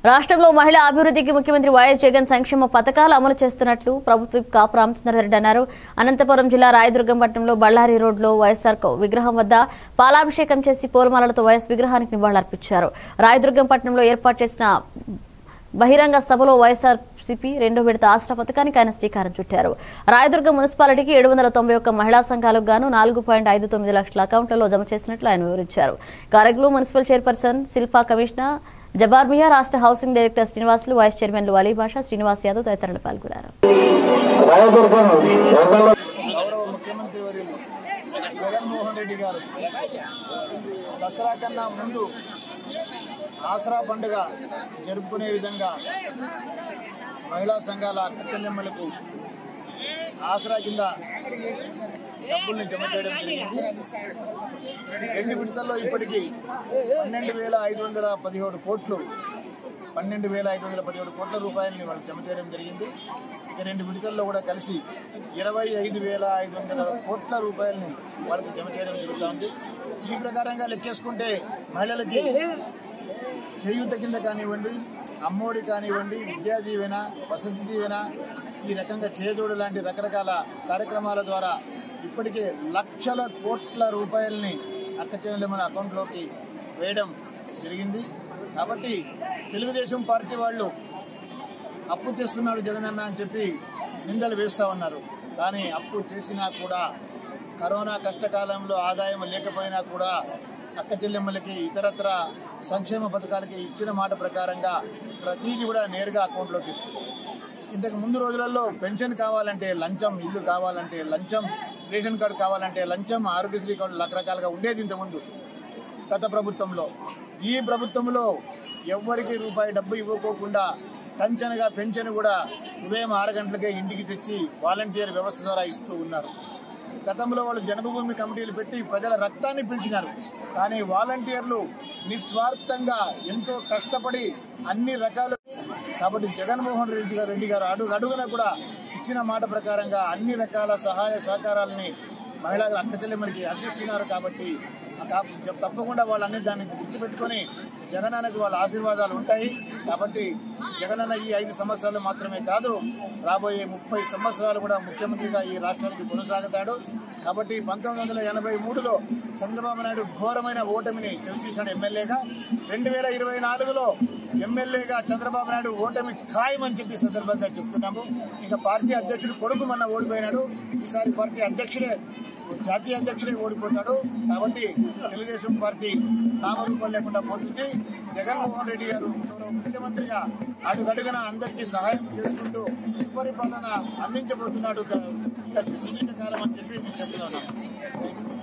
రాష్ట్రంలో మహిళా అభివృద్ధికి ముఖ్యమంత్రి వైఎస్ జగన్ సంక్షేమ పథకాలు అమలు చేస్తున్నట్లు ప్రభుత్వ కాపు రామచంద్రారెడ్డి అన్నారు అనంతపురం జిల్లా రాయదుర్గం పట్టణంలో బళ్ళారి రోడ్లో వైఎస్ఆర్ కో- విగ్రహం వద్ద పాలాభిషేకం చేసి పూలమాలలతో వైఎస్ విగ్రహానికి నివాళులర్పించారు రాయదుర్గం పట్టణంలో ఏర్పాటు చేసిన బహిరంగ సభలో వైఎస్ఆర్సీపీ రెండో విడత ఆసరా పథకానికి ఆయన శ్రీకారం చుట్టారు రాయదుర్గం మున్సిపాలిటీకి ఏడు వందల తొంభై ఒక్క మహిళా సంఘాలకు గాను నాలుగు పాయింట్ ఐదు తొమ్మిది లక్షల అకౌంట్లలో జమ చేసినట్లు ఆయన వివరించారు కార్యక్రమంలో municipal chairperson Shilpa commissioner Jabarmiya రాష్ట్ర హౌసింగ్ డైరెక్టర్ శ్రీనివాసులు వైస్ చైర్మన్లు అలీ భాషా శ్రీనివాస్ యాదవ్ తదితరులు పాల్గొన్నారు రాయదుర్గం ఎండలో గౌరవ ముఖ్యమంత్రి వర్యులు జగన్మోహన్ రెడ్డి గారు దసరా కన్నా ముందు ఆసరా పండుగ జరుపుకునే విధంగా మహిళా సంఘాల అక్క చెల్లెమ్మలకు ఆసరా కింద డబ్బుల్ని జమ చేయడం జరిగింది రెండు విడతల్లో ఇప్పటికీ పన్నెండు వేల ఐదు వందల పదిహేడు కోట్లు పన్నెండు వేల ఐదు వందల పదిహేడు కోట్ల రూపాయలని వాళ్ళు జమ చేయడం జరిగింది ఇక రెండు విడతల్లో కూడా కలిసి ఇరవై ఐదు వేల ఐదు వందల కోట్ల రూపాయలని వాళ్ళకి జమ చేయడం జరుగుతుంది ఈ ప్రకారంగా లెక్కేసుకుంటే మహిళలకి చేయూత కింద కానివ్వండి అమ్మఒడి కానివ్వండి విద్యా దీవెన వసతి దీవెన ఈ రకంగా చేదోడు లాంటి రకరకాల కార్యక్రమాల ద్వారా ఇప్పటికే లక్షల కోట్ల రూపాయలని అక్క మన అకౌంట్లోకి వేయడం జరిగింది కాబట్టి తెలుగుదేశం పార్టీ వాళ్ళు అప్పు చేస్తున్నాడు జగనన్న అని చెప్పి నిందలు వేస్తా ఉన్నారు కానీ అప్పు చేసినా కూడా కరోనా కష్టకాలంలో ఆదాయం లేకపోయినా కూడా అక్క చెల్లెమ్మలకి ఇతరత్ర సంక్షేమ పథకాలకి ఇచ్చిన మాట ప్రకారంగా ప్రతిదీ కూడా నేరుగా అకౌంట్లోకి ఇస్తుంది ఇంతకు ముందు రోజులలో పెన్షన్ కావాలంటే లంచం ఇల్లు కావాలంటే లంచం రేషన్ కార్డు కావాలంటే లంచం ఆరోగ్యశ్రీ కార్డు రకరకాలుగా ఉండేది ఇంతకుముందు గత ప్రభుత్వంలో ఈ ప్రభుత్వంలో ఎవ్వరికి రూపాయి డబ్బు ఇవ్వకోకుండా టంచనగా పెన్షన్ కూడా ఉదయం ఆరు గంటలకే ఇంటికి తెచ్చి వాలంటీర్ వ్యవస్థ ద్వారా ఇస్తూ ఉన్నారు గతంలో వాళ్ళు జన్మభూమి కమిటీలు పెట్టి ప్రజల రక్తాన్ని పిలిచినారు కానీ వాలంటీర్లు నిస్వార్థంగా ఎంతో కష్టపడి అన్ని రకాలు కాబట్టి జగన్మోహన్ రెడ్డి గారు రెడ్డి గారు అడుగు అడుగున కూడా ఇచ్చిన మాట ప్రకారంగా అన్ని రకాల సహాయ సహకారాలని మహిళలు అక్క చెల్లెమ్మలకి అందిస్తున్నారు కాబట్టి ఆ కా- తప్పకుండా వాళ్ళన్ని దాన్ని గుర్తుపెట్టుకొని జగనన్నకు వాళ్ళ ఆశీర్వాదాలు ఉంటాయి కాబట్టి జగనన్న ఈ ఐదు సంవత్సరాలు మాత్రమే కాదు రాబోయే ముప్పై సంవత్సరాలు కూడా ముఖ్యమంత్రిగా ఈ రాష్ట్రానికి కొనసాగుతాడు కాబట్టి పంతొమ్మిది వందల ఎనభై మూడులో చంద్రబాబు నాయుడు ఘోరమైన ఓటమిని చవిచూశాడు ఎమ్మెల్యేగా రెండు వేల ఇరవై నాలుగులో ఎమ్మెల్యేగా చంద్రబాబు నాయుడు ఓటమి ఖాయమని చెప్పి ఈ సందర్భంగా చెప్తున్నాము ఇంకా పార్టీ అధ్యక్షుడు కొడుకు మొన్న ఓడిపోయినాడు ఈసారి పార్టీ అధ్యక్షుడే జాతీయ అధ్యక్షుడే ఓడిపోతాడు కాబట్టి తెలుగుదేశం పార్టీ నామరూపం లేకుండా పోతుంది జగన్మోహన్ రెడ్డి గారు గౌరవ ముఖ్యమంత్రిగా అడుగడుగున అందరికీ సహాయం చేసుకుంటూ సుపరిపాలన అందించబోతున్నాడు ఇక సుదీర్ఘ కాలం అని చెప్పి నేను చెప్తున్నాను